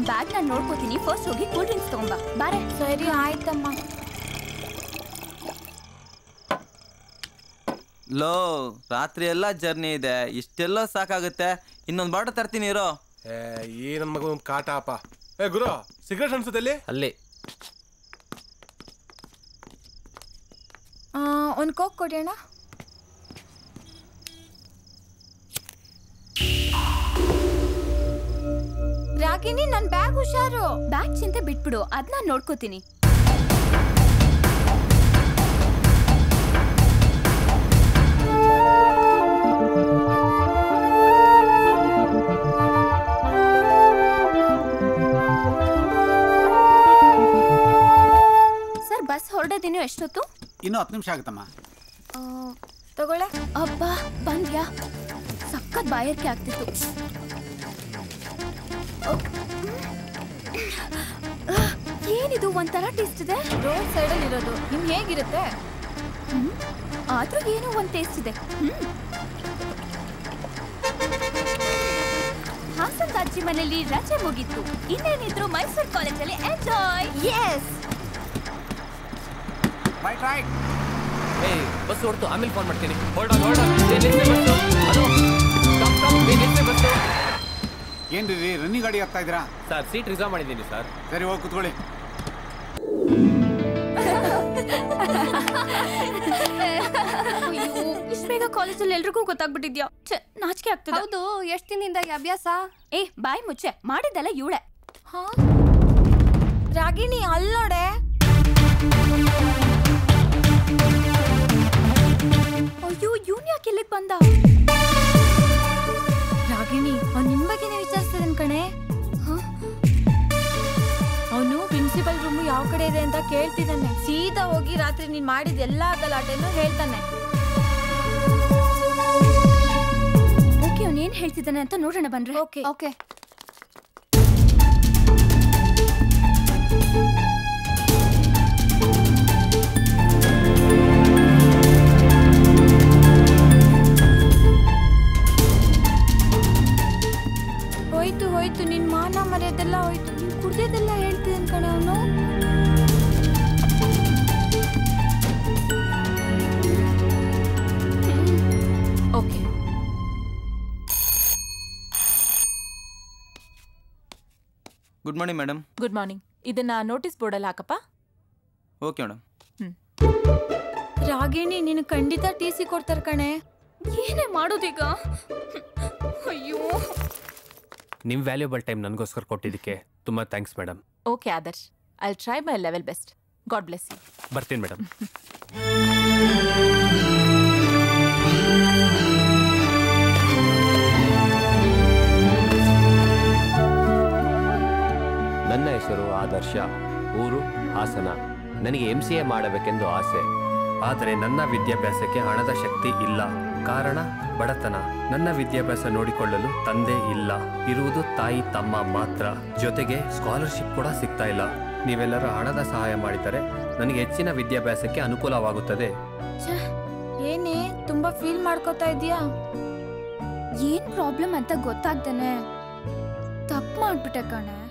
Bag ನಾನು ನೋಡ್ಕೋತೀನಿ first ಹೋಗಿ ಕೂಲ್ ಡ್ರಿಂಕ್ಸ್ ತಗೊಂಬಾ ಬಾರೆ ಸರಿ ಆಯ್ತಮ್ಮ ಲೋ ರಾತ್ರಿ ಎಲ್ಲ ಜರ್ನಿ ಇದೆ ಇಷ್ಟೆಲ್ಲ ಸಾಕಾಗುತ್ತೆ ಇನ್ನೊಂದು ಬಾಟ ತರ್ತೀನಿ ಇರೋ ಏ ಈ ನನ್ನ ಮಗ ಒಂದು ಕಾಟ ಅಪ್ಪ ಏ ಗುರು ಸಿಗರೇಟ್ ಅನ್ಸುತ್ತೆ ಅಲ್ಲಿ ಅಲ್ಲಿ ಒಂದು ಕೋಕ್ ಕೊಡಿ ಅಣ್ಣ ರಾಗಿಣಿ ನನ್ನ ಬ್ಯಾಗ್ ಹುಷಾರು ಬ್ಯಾಗ್ ಚಿಂತೆ ಬಿಟ್ಬಿಡು ಅದ್ ನಾನ್ ನೋಡ್ಕೋತೀನಿ ಸರ್ ಬಸ್ ಹೊರಡೋದಿನ್ನು ಎಷ್ಟೊತ್ತು ಇನ್ನೂ ಹತ್ತು ನಿಮಿಷ ಆಗುತ್ತಮ್ಮ ಆ, ತಗೊಳ್ಳೆ ಅಬ್ಬಾ ಬಂದ್ಯಾ ಸಖತ್ ಬಾಯರ್ಕೆ ಆಗ್ತಿತ್ತು ಅಹ್, ಅಹ್, ಏನಿದು ಒಂಥರ ಟೇಸ್ಟ್ ಇದೆ ರೋಡ್ ಸೈಡಲ್ಲಿ ಇರೋದು ನಿಮ್ಗೆ ಹೇಗಿರುತ್ತೆ ಹ್ಮ್. ಆದ್ರೂ ಏನೋ ಒಂದ್ ಟೇಸ್ಟ್ ಇದೆ ಹ್ಮ್. ಹಾಸನ್ ಅಜ್ಜಿ ಮನೇಲಿ ರಜೆ ಮುಗೀತು ಇನ್ನೇನಿದ್ರು ಮೈಸೂರು ಕಾಲೇಜಲ್ಲಿ ಎಂಜಾಯ್ ಎಸ್ ರೈಟ್ ರೈಟ್ ಏಯ್ ಬಸ್ ಹೊಡ್ತು ಆಮೇಲೆ ಫೋನ್ ಮಾಡ್ತೀನಿ ಹೊರಡ ಹೊರಡ ಬಸ್ಸು ಹಲೋ ಸ್ಟಾಪ್ ಸ್ಟಾಪ್ ನಿಲ್ಲಿಸಿ ಬಸ್ಸು ಏನ್ರಿ ರನ್ನಿಂಗ್ ಗಾಡಿ ಆಗ್ತಾ ಇದ್ದೀರಾ ಸರ್ ಸೀಟ್ ರಿಸರ್ವ್ ಮಾಡಿದ್ದೀನಿ ಸರ್ ಸರಿ ಹೋಗಿ ಕುತ್ಕೊಳ್ಳಿ ಅಯ್ಯೋ ಇಷ್ಟು ಬೇಗ ಕಾಲೇಜಲ್ಲಿ ಎಲ್ರಿಗೂ ಗೊತ್ತಾಗ್ಬಿಟ್ಟಿದ್ಯಾ ಛೆ, ನಾಚಿಕೆ ಆಗ್ತದೆ ಹೌದು ಎಷ್ಟು ದಿನದಿಂದ ಈ ಅಭ್ಯಾಸ ಏ ಬಾಯ್ ಮುಚ್ಚೆ ಮಾಡಿದ್ದೆಲ್ಲ ಇವಳೆ ಹಾ ರಾಗಿಣಿ ಅಲ್ಲೋಡೆ ಅಯ್ಯೋ ಇವ್ನ್ ಯಾಕೆ ಇಲ್ಲಿಗೆ ಬಂದ ರಾಗಿಣಿ ಅವ್ನು ನಿಮ್ ಬಗ್ಗೆನೇ ವಿಚಾರಿಸ್ತಿದ್ದಾನೆ ಕಣೆ ಅವನು ಪ್ರಿನ್ಸಿಪಲ್ ರೂಮ್ ಯಾವ ಕಡೆ ಇದೆ ಅಂತ ಕೇಳ್ತಿದ್ದಾನೆ ಸೀದಾ ಹೋಗಿ ರಾತ್ರಿ ನೀನ್ ಮಾಡಿದ ಎಲ್ಲಾ ಗಲಾಟೆನೂ ಹೇಳ್ತಾನೆ ಓಕೆ ಅವ್ನು ಏನ್ ಹೇಳ್ತಿದ್ದಾನೆ ಅಂತ ನೋಡೋಣ ಬನ್ರಿ ಓಕೆ ಓಕೆ ಹೋಯ್ತು ಹೋಯ್ತು ನಿನ್ ಮಾನ ಮರ್ಯಾದೆಲ್ಲ ಹೋಯ್ತು ನೀನ್ ಕುಡ್ದಿದ್ದೆಲ್ಲ ಹೇಳ್ತಿದ್ದಾನೆ ಕಣೆ ಅವನು okay good morning madam good morning ಇದನ್ನ ನೋಟಿಸ್ ಬೋರ್ಡಲ್ಲಿ ಹಾಕಪ್ಪ ಓಕೆ ಮೇಡಮ್ ರಾಗಿಣಿ ನೀನು ಖಂಡಿತ ಟಿ ಸಿ ಕೊಡ್ತಾರ ಕಣೆ ಏನೇ ಮಾಡೋದೀಗ ಅಯ್ಯೋ ನಿಮ್ಮ ವ್ಯಾಲ್ಯೂಬಲ್ ಟೈಮ್ ನನಗೋಸ್ಕರ ಕೊಟ್ಟಿದ್ದಕ್ಕೆ ತುಂಬ thanks madam okay Adarsh I try my level best God bless you ಬರ್ತೀನಿ ಮೇಡಮ್ ನನ್ನ ಹೆಸರು ಆದರ್ಶ ಊರು ಹಾಸನ ನನಗೆ ಎಂ ಸಿ ಎ ಮಾಡಬೇಕೆಂದು ಆಸೆ ಆದರೆ ನನ್ನ ವಿದ್ಯಾಭ್ಯಾಸಕ್ಕೆ ಹಣದ ಶಕ್ತಿ ಇಲ್ಲ ಕಾರಣ ಬಡತನ ನನ್ನ ವಿದ್ಯಾಭ್ಯಾಸ ನೋಡಿಕೊಳ್ಳಲು ತಂದೆ ಇಲ್ಲ ಇರುವುದು ತಾಯಿ ತಮ್ಮ ಮಾತ್ರ ಜೊತೆಗೆ ಸ್ಕಾಲರ್ಶಿಪ್ ಕೂಡ ಸಿಗ್ತಾ ಇಲ್ಲ ನೀವೆಲ್ಲರೂ ಹಣದ ಸಹಾಯ ಮಾಡಿದರೆ ನನಗೆ ಹೆಚ್ಚಿನ ವಿದ್ಯಾಭ್ಯಾಸಕ್ಕೆ ಅನುಕೂಲವಾಗುತ್ತದೆ ಏನೇ ತುಂಬಾ ಫೀಲ್ ಮಾಡ್ಕೋತಾ ಇದೀಯಾ ಏನ್ ಪ್ರಾಬ್ಲಮ್ ಅಂತ ಗೊತ್ತಾಗ್ದೇನೆ ತಪ್ಪು ಮಾಡ್ಬಿಟ್ಟೆ ಕಣೆ